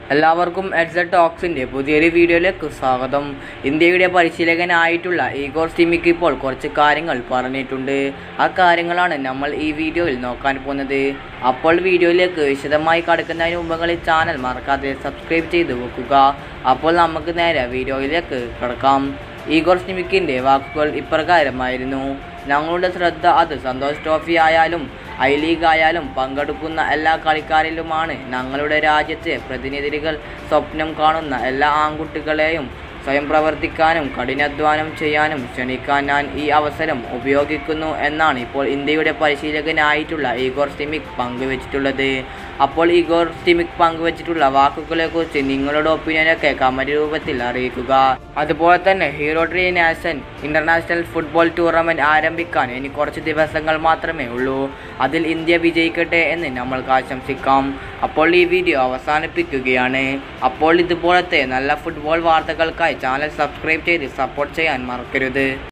എല്ലാവർക്കും എഡ്സഡ് ടോക്സിൻ്റെ പുതിയൊരു വീഡിയോയിലേക്ക് സ്വാഗതം ഇന്ത്യയുടെ പരിശീലകനായിട്ടുള്ള ഈഗോർ സ്റ്റിമിക്ക് ഇപ്പോൾ കുറച്ച് കാര്യങ്ങൾ പറഞ്ഞിട്ടുണ്ട് ആ കാര്യങ്ങളാണ് നമ്മൾ ഈ വീഡിയോയിൽ നോക്കാൻ പോകുന്നത് അപ്പോൾ വീഡിയോയിലേക്ക് വിശദമായി കടക്കുന്നതിന് മുമ്പ് നിങ്ങൾ ഈ ചാനൽ മറക്കാതെ സബ്സ്ക്രൈബ് ചെയ്ത് വെക്കുക അപ്പോൾ നമുക്ക് നേരെ വീഡിയോയിലേക്ക് കിടക്കാം ഈഗോർ സ്റ്റിമിക്കിൻ്റെ വാക്കുകൾ ഇപ്രകാരമായിരുന്നു ഞങ്ങളുടെ ശ്രദ്ധ അത് സന്തോഷ് ട്രോഫി ആയാലും ഐ ലീഗ് ആയാലും പങ്കെടുക്കുന്ന എല്ലാ കളിക്കാരിലുമാണ് ഞങ്ങളുടെ രാജ്യത്തെ പ്രതിനിധികൾ സ്വപ്നം കാണുന്ന എല്ലാ ആൺകുട്ടികളെയും സ്വയം പ്രവർത്തിക്കാനും കഠിനാധ്വാനം ചെയ്യാനും ക്ഷണിക്കാൻ ഞാൻ ഈ അവസരം ഉപയോഗിക്കുന്നു എന്നാണ് ഇപ്പോൾ ഇന്ത്യയുടെ പരിശീലകനായിട്ടുള്ള ഈഗോർ സ്റ്റിമിക് പങ്കുവച്ചിട്ടുള്ളത് അപ്പോൾ ഈഗോർ സ്റ്റിമിക് പങ്കുവച്ചിട്ടുള്ള വാക്കുകളെക്കുറിച്ച് നിങ്ങളുടെ ഒപ്പീനിയനൊക്കെ കമൻറ്റ് രൂപത്തിൽ അറിയിക്കുക അതുപോലെ തന്നെ hero tri nation international football tournament ആരംഭിക്കാൻ ഇനി കുറച്ച് ദിവസങ്ങൾ മാത്രമേ ഉള്ളൂ അതിൽ ഇന്ത്യ വിജയിക്കട്ടെ എന്ന് നമ്മൾക്ക് ആശംസിക്കാം അപ്പോൾ ഈ വീഡിയോ അവസാനിപ്പിക്കുകയാണ് അപ്പോൾ ഇതുപോലത്തെ നല്ല ഫുട്ബോൾ വാർത്തകൾക്കായി ചാനൽ സബ്സ്ക്രൈബ് ചെയ്ത് സപ്പോർട്ട് ചെയ്യാൻ മറക്കരുത്